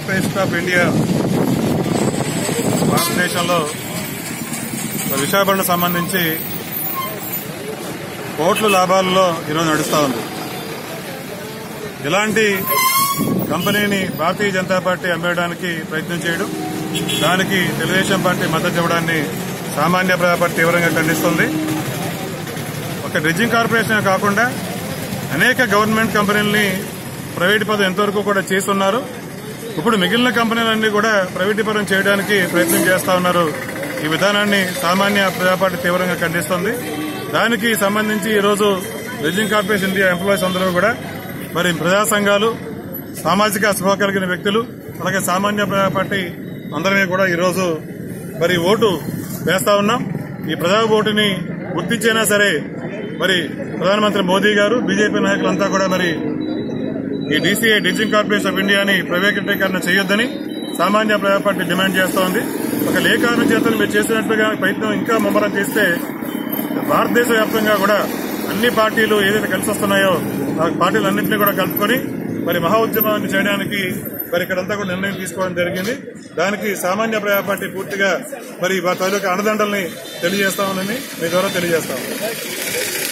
corporation of India భారతదేశంలో మరి విశాఖపట్నం సంబంధించి కోట్ల లాభాలలో ఈరోజు నడుస్తా ఉంది ఇలాంటి కంపెనీని భారతీయ జనతా పార్టీ అమ్మేయడానికి ప్రయత్నం చేయడం దానికి తెలుగుదేశం పార్టీ మద్దతు ఇవ్వడాన్ని సామాన్య ప్రజా పార్టీ తీవ్రంగా ఖండిస్తుంది ఒక డ్రెడ్జింగ్ కార్పొరేషన్ కాకుండా అనేక గవర్నమెంట్ కంపెనీలని ప్రైవేట్ పదం ఎంతవరకు కూడా చేస్తున్నారు ఇప్పుడు మిగిలిన కంపెనీలన్నీ కూడా ప్రైవేటీకరణ చేయడానికి ప్రయత్నం చేస్తా ఉన్నారు ఈ విధానాన్ని సామాన్య ప్రజా పార్టీ తీవ్రంగా ఖండిస్తుంది దానికి సంబంధించి ఈరోజు డ్రెడ్జింగ్ కార్పొరేషన్ ఇండియా ఎంప్లాయీస్ అందరూ కూడా మరి ప్రజా సంఘాలు సామాజిక స్పృహ కలిగిన వ్యక్తులు అలాగే సామాన్య ప్రజా పార్టీ అందరినీ కూడా ఈరోజు మరి ఓటు వేస్తా ఉన్నాం ఈ ప్రజా ఓటుని గుర్తించైనా సరే మరి ప్రధానమంత్రి మోదీ గారు బీజేపీ నాయకులంతా కూడా మరి ఈ డీసీఏ డీజింగ్ కార్పొరేషన్ ఆఫ్ ఇండియాని ప్రైవేటీకరణ చేయొద్దని సామాన్య ప్రజా పార్టీ డిమాండ్ చేస్తోంది ఒక లేఖాను చేతలు మీరు చేసినట్టుగా ప్రయత్నం ఇంకా ముమ్మరం చేస్తే భారతదేశ వ్యాప్తంగా కూడా అన్ని పార్టీలు ఏదైతే కలిసి వస్తున్నాయో ఆ పార్టీలన్నింటినీ కూడా కలుపుకొని మరి మహా ఉద్యమాన్ని చేయడానికి మరి ఇక్కడంతా కూడా నిర్ణయం తీసుకోవడం జరిగింది దానికి సామాన్య ప్రజా పార్టీ పూర్తిగా మరి వారి తాలూకా అండదండల్ని తెలియజేస్తామని మీ ద్వారా తెలియజేస్తాం